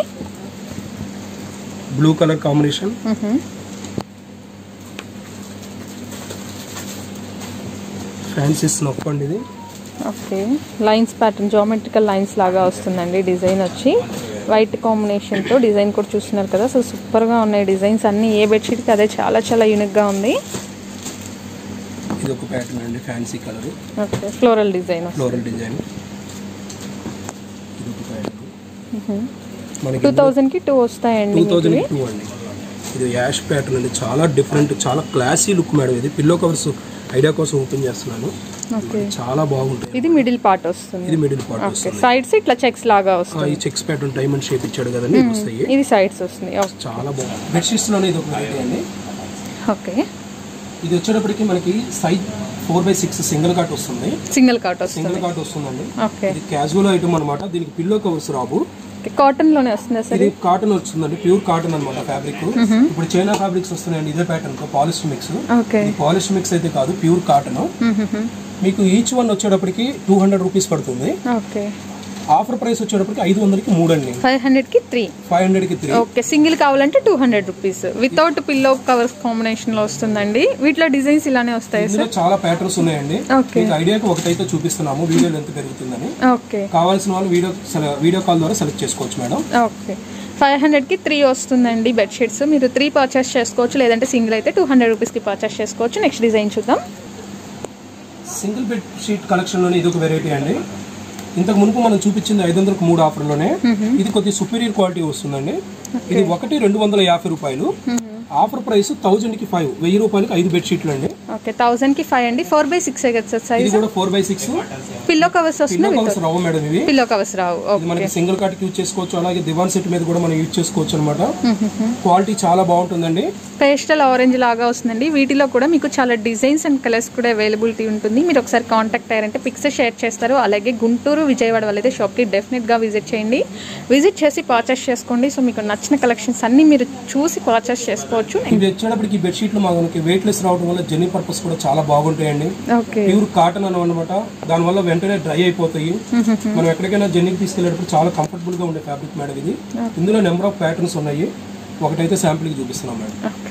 [SPEAKER 2] blue colour combination fancy snuff అండి ఇది
[SPEAKER 1] okay lines pattern geometrical lines లాగా వస్తుందండి డిజైన్ వచ్చి వైట్ కాంబినేషన్తో డిజైన్ కూడా చూస్తున్నారు కదా సో సూపర్గా ఉన్నాయి డిజైన్స్ అన్నీ ఏ బెడ్షీట్కి అదే చాలా చాలా యూనిక్గా ఉంది
[SPEAKER 2] ఇది ఒక ప్యాటర్న్ అండి fancy colour
[SPEAKER 1] okay floral design
[SPEAKER 2] floral design ఇది ఒక ప్యాటర్న్ మనకి
[SPEAKER 1] టూ థౌజండ్కి టూ వస్తాయండి
[SPEAKER 2] టూ
[SPEAKER 1] మీకు
[SPEAKER 2] థౌజండ్
[SPEAKER 1] ఇవి.
[SPEAKER 2] టూ అండి ఇది యాష్ ప్యాటర్న్ అండి చాలా డిఫరెంట్ చాలా క్లాసీ లుక్ మేడం ఇది పిల్లో కవర్స్ ఐడియా కోసం ఓపెన్ చేస్తున్నాను
[SPEAKER 1] ఓకే
[SPEAKER 2] చాలా బాగుంటాయి
[SPEAKER 1] ఇది మిడిల్ పార్ట్ వస్తుంది
[SPEAKER 2] ఇది మిడిల్ పార్ట్
[SPEAKER 1] ఓకే
[SPEAKER 2] వస్తుంది
[SPEAKER 1] సైడ్స్ ఇట్లా చెక్స్ లాగా వస్తుంది
[SPEAKER 2] ఆ, ఈ చెక్స్ ప్యాటర్న్ డైమండ్ షేప్ ఇచ్చాడు కదండి ఇవి వస్తాయి
[SPEAKER 1] ఇది సైడ్స్ వస్తుంది ఓకే.
[SPEAKER 2] చాలా బాగుంది బెడ్షీట్స్ లోనే ఇది ఒక వెరైటీ అండి
[SPEAKER 1] ఓకే
[SPEAKER 2] ఇది వచ్చేటప్పటికి మనకి size four by six single cot వస్తుంది
[SPEAKER 1] సింగిల్ కాట్ వస్తుంది
[SPEAKER 2] సింగిల్ కాట్ వస్తుందండి
[SPEAKER 1] ఓకే
[SPEAKER 2] ఇది క్యాజువల్ ఐటమ్ అనమాట దీనికి పిల్లో కవర్స్ రావు
[SPEAKER 1] కాటన్ లోనే వస్తుందా సార్
[SPEAKER 2] ఇది కాటన్ వస్తుందండి ప్యూర్ కాటన్ అనమాట ఫ్యాబ్రిక్ ఇప్పుడు చైనా ఫ్యాబ్రిక్స్ వస్తున్నాయండి ఇదే ప్యాటర్న్ తో పాలిష్ మిక్స్
[SPEAKER 1] ఓకే
[SPEAKER 2] ఇది పాలిష్ మిక్స్ అయితే కాదు ప్యూర్ కాటన్ మీకు ఈచ్ వన్ వచ్చేటప్పటికి టూ హండ్రెడ్ రూపీస్ పడుతుంది
[SPEAKER 1] ఓకే
[SPEAKER 2] ఆఫర్ ప్రైస్ వచ్చేటప్పటికి ఐదు వందలకి మూడు అండి
[SPEAKER 1] ఫైవ్ హండ్రెడ్కి త్రీ
[SPEAKER 2] ఫైవ్ హండ్రెడ్కి త్రీ
[SPEAKER 1] ఓకే సింగిల్ కావాలంటే two hundred rupees without pillow covers combination లో వస్తుందండి వీటిలో డిజైన్స్ ఇలానే వస్తాయి
[SPEAKER 2] ఇందులో చాలా ప్యాటర్న్స్ ఉన్నాయండి
[SPEAKER 1] ఓకే
[SPEAKER 2] మీకు ఐడియాకి ఒకటైతే చూపిస్తున్నాము వీడియో లెంత్ పెరుగుతుందని
[SPEAKER 1] ఓకే
[SPEAKER 2] కావాల్సిన వాళ్ళు వీడియో సెల- వీడియో కాల్ ద్వారా సెలెక్ట్ చేసుకోవచ్చు మేడం
[SPEAKER 1] ఓకే ఫైవ్ హండ్రెడ్కి త్రీ వస్తుందండి బెడ్షీట్స్ మీరు త్రీ పర్చేస్ చేసుకోవచ్చు లేదంటే సింగిల్ అయితే టూ హండ్రెడ్ రూపీస్కి పర్చేస్ చేసుకోవచ్చు నెక్స్ట్ డిజైన్ చూద్దాం
[SPEAKER 2] సింగిల్ బెడ్ షీట్ కలెక్షన్ లోనే ఇది ఒక వెరైటీ అండి ఇంతకు మునుపు మనం చూపించింది ఐదు వందలకు మూడు ఆఫర్లోనే ఇది కొద్దిగా సుపీరియర్ క్వాలిటీ వస్తుందండి ఇది ఒకటి రెండు వందల యాభై రూపాయలు ఆఫర్ ప్రైస్ థౌజండ్ కి ఫైవ్ వెయ్యి రూపాయలకి ఐదు బెడ్షీట్లు అండి
[SPEAKER 1] ఓకే థౌజండ్కి ఫైవ్ అండి ఫోర్ బై సిక్స్ కదా సార్
[SPEAKER 2] ఇది
[SPEAKER 1] సైజ్
[SPEAKER 2] కూడా four by six
[SPEAKER 1] pillow covers వస్తుంది
[SPEAKER 2] పిల్లో కవర్స్ రావు మేడం ఇవి
[SPEAKER 1] పిల్లో కవర్స్ రావు
[SPEAKER 2] ఇది
[SPEAKER 1] ఓకే
[SPEAKER 2] మనకి సింగిల్ కాట్ యూజ్ చేసుకోవచ్చు అలాగే దివాన్ సెట్ మీద కూడా మనం యూజ్ చేసుకోవచ్చు అనమాట క్వాలిటీ చాలా బాగుంటుందండి
[SPEAKER 1] పేస్టల్ ఆరెంజ్ లాగా వస్తుందండి వీటిలో కూడా మీకు చాలా డిజైన్స్ అండ్ కలర్స్ కూడా అవైలబిలిటీ ఉంటుంది మీరు ఒకసారి కాంటాక్ట్ అయ్యారంటే పిక్స్ షేర్ చేస్తారు అలాగే గుంటూరు విజయవాడ వాళ్ళైతే షాప్కి డెఫినెట్గా విజిట్ చేయండి విజిట్ చేసి పర్చేస్ చేసుకోండి సో మీకు నచ్చిన కలెక్షన్స్ అన్నీ మీరు చూసి పర్చేస్ చేసుకోవచ్చు
[SPEAKER 2] ఇవి వచ్చేటప్పటికి ఈ బెడ్షీట్లు మనకి వెయిట్ లెస్ రావడం వల్ల జర్నీ పర్పస్ కూడా చాలా బాగుంటాయండి
[SPEAKER 1] ఓకే
[SPEAKER 2] ప్యూర్ కాటన్ అని అనమాట దానివల్ల వెంటనే డ్రై అయిపోతాయి మనం ఎక్కడికైనా జర్నీకి తీసుకెళ్ళేటప్పుడు చాలా కంఫర్టబుల్ గా ఉండే ఫ్యాబ్రిక్ మేడం ఇది ఇందులో నెంబర్ ఆఫ్ ప్యాటర్న్స్ ఉన్నాయి ఒకటైతే శాంపిల్ కి చూపిస్తున్నాం మేడం
[SPEAKER 1] ఓకే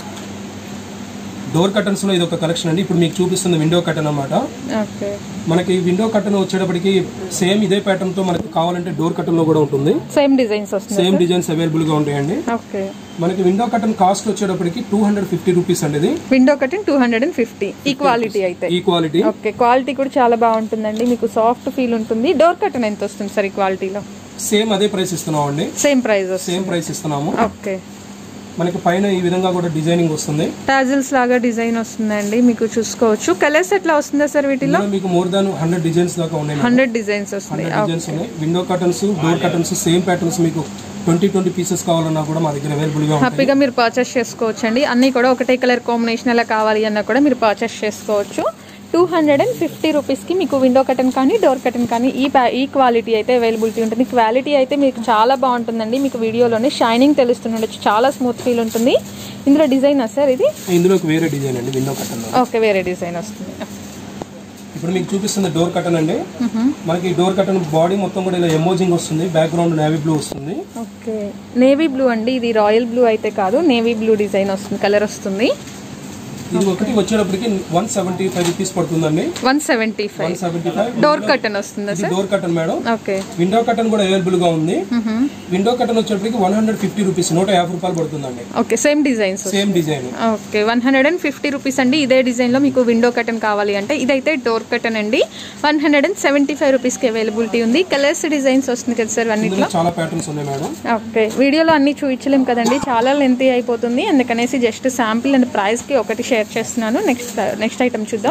[SPEAKER 2] డోర్ కటన్స్ లో ఇది ఒక కలెక్షన్ అండి ఇప్పుడు మీకు చూపిస్తుంది విండో కటన్ అన్నమాట
[SPEAKER 1] ఓకే
[SPEAKER 2] మనకి విండో కటన్ వచ్చేటప్పటికి సేమ్ ఇదే ప్యాటర్న్ తో మనకి కావాలంటే డోర్ కటన్ లో కూడా ఉంటుంది
[SPEAKER 1] సేమ్ డిజైన్స్ వస్తుంది
[SPEAKER 2] సేమ్ డిజైన్స్ అవైలబుల్ గా ఉంటాయండి
[SPEAKER 1] ఓకే
[SPEAKER 2] మనకి విండో కటన్ కాస్ట్ వచ్చేటప్పటికి టూ హండ్రెడ్ ఫిఫ్టీ రూపీస్ అండి ఇది
[SPEAKER 1] window cutting two hundred and fifty ఈ క్వాలిటీ అయితే
[SPEAKER 2] ఈ క్వాలిటీ
[SPEAKER 1] ఓకే క్వాలిటీ కూడా చాలా బాగుంటుందండి మీకు సాఫ్ట్ ఫీల్ ఉంటుంది డోర్ కటన్ ఎంత వస్తుంది సార్ ఈ క్వాలిటీలో
[SPEAKER 2] సేమ్ అదే ప్రైస్ ఇస్తున్నాం అండి
[SPEAKER 1] సేమ్ ప్రైస్ వస్తుంది
[SPEAKER 2] సేమ్ ప్రైస్ ఇస్తున్నాము
[SPEAKER 1] ఓకే
[SPEAKER 2] మనకి పైన ఈ విధంగా కూడా డిజైనింగ్ వస్తుంది
[SPEAKER 1] టాజిల్స్ లాగా డిజైన్ వస్తుందండి మీకు చూసుకోవచ్చు కలర్స్ ఎట్లా వస్తుందా సార్ వీటిలో
[SPEAKER 2] ఇందులో మీకు మోర్ దాన్ హండ్రెడ్ డిజైన్స్ దాకా ఉన్నాయి
[SPEAKER 1] హండ్రెడ్ డిజైన్స్ వస్తుంది
[SPEAKER 2] హండ్రెడ్ డిజైన్స్ ఉన్నాయి window curtains door curtains same patterns మీకు ట్వంటీ ట్వంటీ పీసెస్ కావాలన్నా కూడా మా దగ్గర అవైలబుల్ గా ఉంటాయి
[SPEAKER 1] హ్యాపీగా మీరు పర్చేస్ చేసుకోవచ్చు అండి అన్నీ కూడా ఒకటే కలర్ కాంబినేషన్ అలా కావాలి అన్నా కూడా మీరు పర్చేస్ చేసుకోవచ్చు టూ హండ్రెడ్ అండ్ ఫిఫ్టీ రూపీస్కి మీకు విండో కటన్ కానీ డోర్ కటన్ కానీ ఈ ప్యా- ఈ క్వాలిటీ అయితే అవైలబిలిటీ ఉంటుంది క్వాలిటీ అయితే మీకు చాలా బాగుంటుందండి మీకు వీడియోలోనే షైనింగ్ తెలుస్తుండొచ్చు చాలా స్మూత్ ఫీల్ ఉంటుంది ఇందులో డిజైనా సార్ ఇది
[SPEAKER 2] ఇందులో ఒక వేరే డిజైన్ అండి విండో కటన్
[SPEAKER 1] ఓకే వేరే డిజైన్ వస్తుంది
[SPEAKER 2] ఇప్పుడు మీకు చూపిస్తుంది డోర్ కటన్ అండి మనకి డోర్ కటన్ బాడీ మొత్తం కూడా ఇలా ఎమోజింగ్ వస్తుంది బ్యాక్గ్రౌండ్ నేవీ బ్లూ వస్తుంది
[SPEAKER 1] ఓకే నేవీ బ్లూ అండి ఇది రాయల్ బ్లూ అయితే కాదు నేవీ బ్లూ డిజైన్ వస్తుంది కలర్ వస్తుంది
[SPEAKER 2] ఇది ఒకటి వచ్చేటప్పటికి వన్ సెవెంటీ ఫైవ్ రూపీస్ పడుతుందండి
[SPEAKER 1] one seventy five
[SPEAKER 2] one seventy five
[SPEAKER 1] door curtain వస్తుందా
[SPEAKER 2] ఇది
[SPEAKER 1] sir
[SPEAKER 2] door curtain madam
[SPEAKER 1] okay
[SPEAKER 2] window curtain కూడా అవైలబుల్ గా ఉంది విండో కటన్ వచ్చేటప్పటికి వన్ హండ్రెడ్ ఫిఫ్టీ రూపీస్ నూట యాభై రూపాయలు పడుతుందండి
[SPEAKER 1] okay same designs
[SPEAKER 2] same design
[SPEAKER 1] okay one hundred and fifty rupees అండి ఇదే డిజైన్లో మీకు విండో కటన్ కావాలి అంటే ఇదైతే డోర్ కటన్ అండి one hundred and seventy five రూపీస్కి అవైలబిలిటీ ఉంది కలర్స్ డిజైన్స్ వస్తుంది కదా సార్ అన్నిట్లో
[SPEAKER 2] ఇందులో చాలా ప్యాటర్న్స్ ఉన్నాయి మేడం
[SPEAKER 1] ఓకే వీడియోలో అన్ని చూపించలేం కదండి చాలా లెంతీ అయిపోతుంది అందుకనేసి జస్ట్ శాంపిల్ అండ్ ప్రైస్కి ఒకటి షేర్ చేస్తున్నాను నెక్స్ట్ నెక్స్ట్ ఐటమ్ చూద్దాం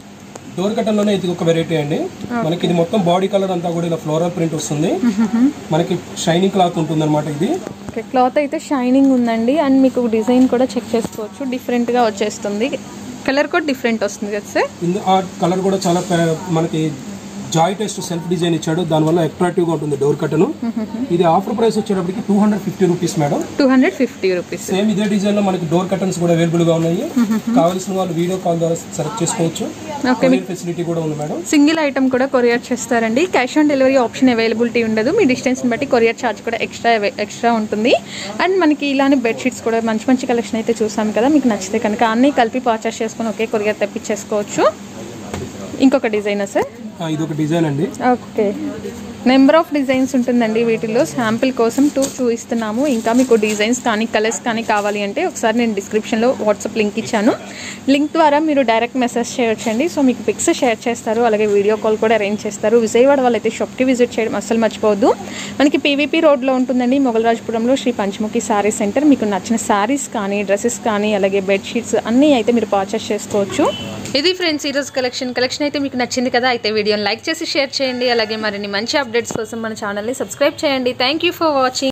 [SPEAKER 2] డోర్ కటన్ లోనే ఇది ఒక వెరైటీ అండి మనకి ఇది మొత్తం బాడీ కలర్ అంతా కూడా ఇలా ఫ్లోరల్ ప్రింట్ వస్తుంది మనకి షైనింగ్ క్లాత్ ఉంటుంది అనమాట ఇది
[SPEAKER 1] ఓకే క్లాత్ అయితే షైనింగ్ ఉందండి అండ్ మీకు డిజైన్ కూడా చెక్ చేసుకోవచ్చు డిఫరెంట్గా వచ్చేస్తుంది కలర్ కూడా డిఫరెంట్ వస్తుంది కదా సార్
[SPEAKER 2] ఇందు ఆ కలర్ కూడా చాలా పే- మనకి జాయ్ టెస్ట్ సెల్ఫ్ డిజైన్ ఇచ్చాడు దానివల్ల అట్రాక్టివ్ గా ఉంటుంది డోర్ కటన్ ఇది ఆఫర్ ప్రైస్ వచ్చేటప్పటికి two hundred fifty rupees madam
[SPEAKER 1] two hundred fifty rupees
[SPEAKER 2] same ఇదే డిజైన్ లో మనకి డోర్ కటన్స్ కూడా అవైలబుల్ గా ఉన్నాయి కావాల్సిన వాళ్ళు వీడియో కాల్ ద్వారా సెలెక్ట్ చేసుకోవచ్చు
[SPEAKER 1] ఓకే
[SPEAKER 2] కొరియర్ ఫెసిలిటీ కూడా ఉంది మేడం
[SPEAKER 1] సింగిల్ ఐటమ్ కూడా కొరియర్ చేస్తారండి cash on delivery option availability ఉండదు మీ డిస్టెన్స్ని బట్టి కొరియర్ ఛార్జ్ కూడా ఎక్స్ట్రా ఎక్స్ట్రా ఉంటుంది అండ్ మనకి ఇలానే బెడ్షీట్స్ కూడా మంచి మంచి కలెక్షన్ అయితే చూసాం కదా మీకు నచ్చితే కనుక అన్నీ కలిపి పర్చేస్ చేసుకొని ఒకే కొరియర్ తెప్పించేసుకోవచ్చు ఇంకొక డిజైనా సార్
[SPEAKER 2] ఆ, ఇది ఒక డిజైన్ అండి
[SPEAKER 1] ఓకే నెంబర్ ఆఫ్ డిజైన్స్ ఉంటుందండి వీటిలో శాంపిల్ కోసం టూ చూపిస్తున్నాము ఇంకా మీకు డిజైన్స్ కానీ కలర్స్ కానీ కావాలి అంటే ఒకసారి నేను డిస్క్రిప్షన్లో వాట్సాప్ లింక్ ఇచ్చాను లింక్ ద్వారా మీరు డైరెక్ట్ మెసేజ్ చేయొచ్చండి సో మీకు పిక్స్ షేర్ చేస్తారు అలాగే వీడియో కాల్ కూడా అరేంజ్ చేస్తారు విజయవాడ వాళ్ళైతే షాప్కి విజిట్ చేయడం అస్సలు మర్చిపోవద్దు మనకి పీవీపీ రోడ్లో ఉంటుందండి మొగలరాజపురంలో శ్రీ పంచముఖి శారీ సెంటర్ మీకు నచ్చిన శారీస్ కానీ డ్రెస్సెస్ కానీ అలాగే బెడ్షీట్స్ అన్నీ అయితే మీరు పర్చేస్ చేసుకోవచ్చు ఇది ఫ్రెండ్స్ ఈరోజు కలెక్షన్ కలెక్షన్ అయితే మీకు నచ్చింది కదా అయితే వీడియోని లైక్ చేసి షేర్ చేయండి అలాగే మరిన్ని మంచి అప్డేట్స్ కోసం మన ఛానల్ని సబ్స్క్రైబ్ చేయండి థ్యాంక్ యూ ఫర్ వాచింగ్